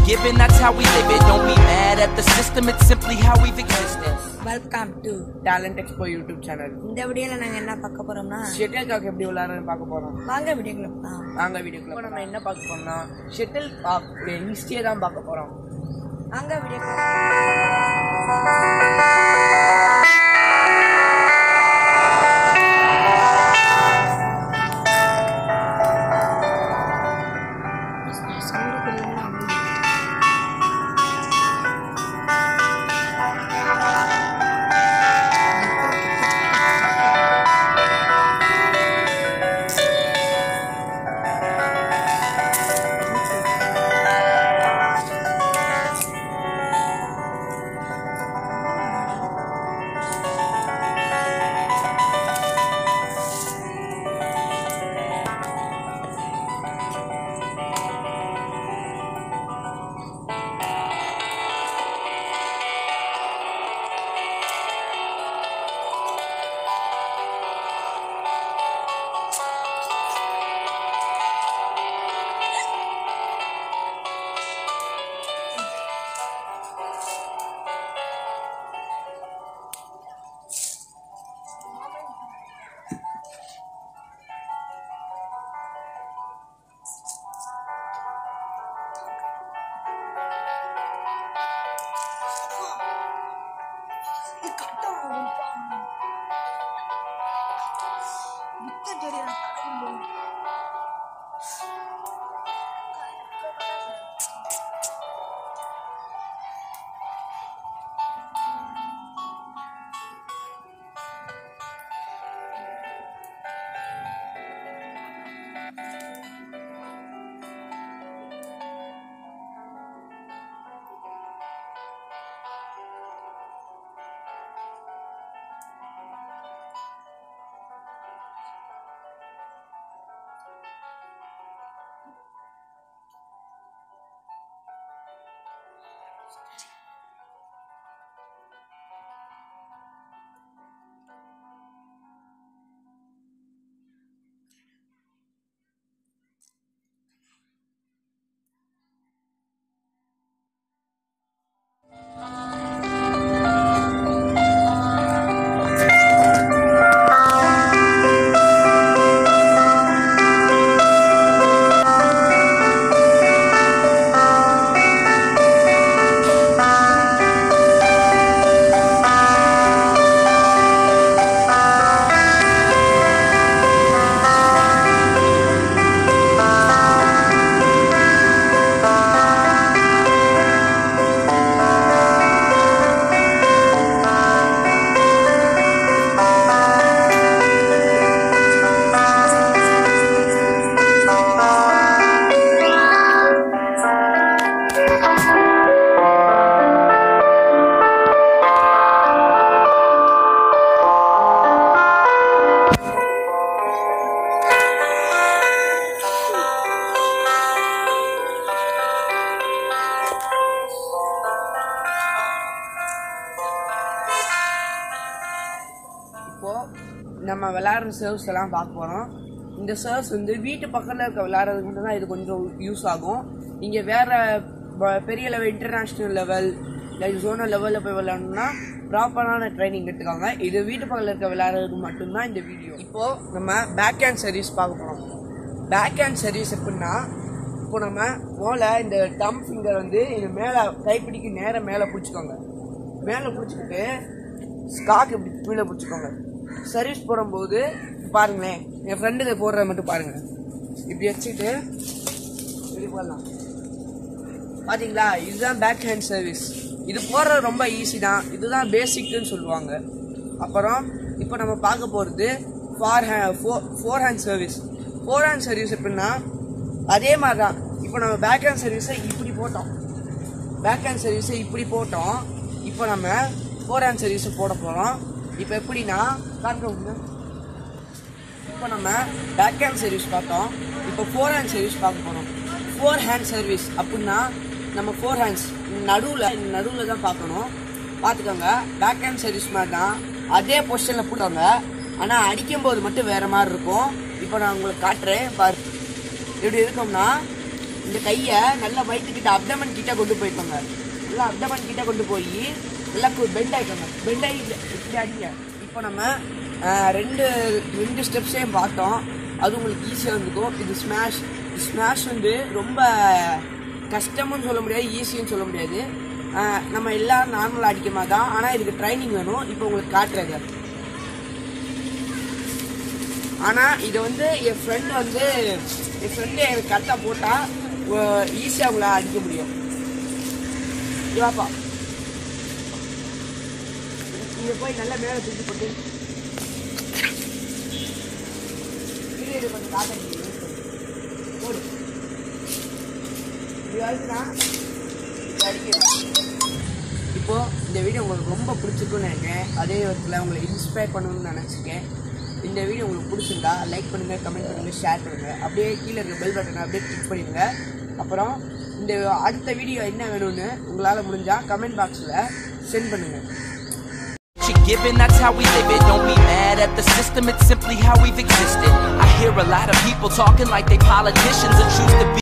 given, that's how we live it. Don't be mad at the system, it's simply how we've existed. Welcome to talent expo YouTube channel இந்த வீடியோல நாங்க என்ன பார்க்க போறோம்னா shuttle காக் எப்படி விளையாடுறதுன்னு பார்க்க போறோம் வாங்க வீடியோக்குள்ள போலாம் நாங்க வீடியோக்குள்ள நம்ம என்ன பார்க்க போறோம்னா ஷெட்டில் காக் ஹிஸ்டரியை தான் பார்க்க போறோம் வாங்க வீடியோக்குள்ள இப்போ நம்ம விளையாடுற சர்வ்ஸ் எல்லாம் பார்க்க போறோம் இந்த சர்வ்ஸ் வந்து வீட்டு பக்கத்தில் இருக்க விளையாடுறதுக்கு மட்டும் தான் இது கொஞ்சம் யூஸ் ஆகும் இங்கே வேற ப- பெரிய லெவல் இன்டர்நேஷ்னல் லெவல் இல்லை ஜோனல் லெவலில் போய் விளையாடணும்னா ப்ராப்பரான ட்ரைனிங் எடுத்துக்காங்க இது வீட்டு பக்கத்தில் இருக்க விளையாடுறதுக்கு மட்டும்தான் இந்த வீடியோ இப்போ நம்ம பேக் ஹேண்ட் சர்வீஸ் பார்க்க போறோம் பேக் ஹேண்ட் சர்வீஸ் எப்படின்னா இப்போ நம்ம மோல இந்த டம் ஃபிங்கர் வந்து இது மேலே கைப்பிடிக்கு நேரம் மேலே பிடிச்சிக்கோங்க மேலே பிடிச்சிக்கிட்டு ஸ்காக் இப்படி கீழே பிடிச்சிக்கோங்க சர்வீஸ் போடும்போது பாருங்களேன் என் ஃப்ரெண்டுக்கு போடுறத மட்டும் பாருங்க இப்படி வச்சுட்டு இப்படி போடலாம் பாத்தீங்களா இதுதான் பேக் ஹேண்ட் சர்வீஸ் இது போடுறது ரொம்ப ஈஸி தான் இதுதான் பேசிக்னு சொல்லுவாங்க அப்புறம் இப்போ நம்ம பார்க்க போகிறது ஃபார் ஹே forehand service forehand service எப்படின்னா அதே மாதிரி தான் இப்போ நம்ம பேக் ஹேண்ட் சர்வீஸை இப்படி போட்டோம் பேக் ஹேண்ட் சர்வீஸை இப்படி போட்டோம் இப்போ நம்ம ஃபோர் ஹேண்ட் சர்வீஸை போட போகிறோம் இப்போ எப்படின்னா காட்டுறோம் இப்போ நம்ம பேக் ஹேண்ட் சர்வீஸ் பார்த்தோம் இப்போ ஃபோர் ஹேண்ட் சர்வீஸ் பார்க்க போகிறோம் ஃபோர் ஹேண்ட் சர்வீஸ் அப்படின்னா நம்ம ஃபோர் ஹேண்ட்ஸ் நடுவில் நடுவில் தான் பார்க்கணும் பார்த்துக்கோங்க பேக் ஹேண்ட் சர்வீஸ் மாதிரி தான் அதே பொசிஷனில் போட்டாங்க ஆனால் அடிக்கும்போது மட்டும் வேறு மாதிரி இருக்கும் இப்போ நான் உங்களுக்கு காட்டுறேன் பாரு எப்படி இருக்கும்னா இந்த கையை நல்லா வயிற்றுக்கிட்ட அப்டமன் கிட்ட கொண்டு போய்க்கோங்க நல்லா அப்டமன் கிட்ட கொண்டு போய் நல்லா பெண்ட் ஆயிக்கோங்க பெண்ட் ஆகி இப்படி அடிங்க இப்போ நம்ம ஆஹ், ரெண்டு ரெண்டு ஸ்டெப்ஸையும் பார்த்தோம் அது உங்களுக்கு ஈஸியாக இருந்துக்கும் இது ஸ்மாஷ் ஸ்மாஷ் வந்து ரொம்ப கஷ்டமும் சொல்ல முடியாது ஈஸியும் சொல்ல முடியாது ஆஹ், நம்ம எல்லாரும் நார்மலாக அடிக்கமா தான் ஆனால் இதுக்கு ட்ரைனிங் வேணும் இப்போ உங்களுக்கு காட்டுறது ஆனால் இது வந்து என் ஃப்ரெண்டு வந்து என் ஃப்ரெண்டு எனக்கு கரெக்டாக போட்டால் ஈஸியாக உங்களை அடிக்க முடியும் இவாப்பா இதை போய் நல்லா மேலே தூக்கி போட்டு இரு, இரு, கொஞ்சம் காட்ட போடு இது வரைக்கும் இது அடிக்கிறேன் இப்போ இந்த வீடியோ உங்களுக்கு ரொம்ப பிடிச்சிருக்குன்னு நினைக்கிறேன் அதே விதத்தில் உங்களை இன்ஸ்பயர் பண்ணணும்னு நினச்சிருக்கேன் இந்த வீடியோ உங்களுக்கு பிடிச்சிருந்தா லைக் பண்ணுங்கள் கமெண்ட் பண்ணுங்கள் ஷேர் பண்ணுங்கள் அப்படியே கீழே இருக்க பெல் பட்டனை அப்படியே கிளிக் பண்ணிடுங்க அப்புறம் இந்த அடுத்த வீடியோ என்ன வேணும்னு உங்களால் முடிஞ்சால் கமெண்ட் பாக்ஸில் சென்ட் பண்ணுங்கள் You're given, that's how we live it. Don't be mad at the system, it's simply how we've existed. I hear a lot of people talking like they politicians and choose to be.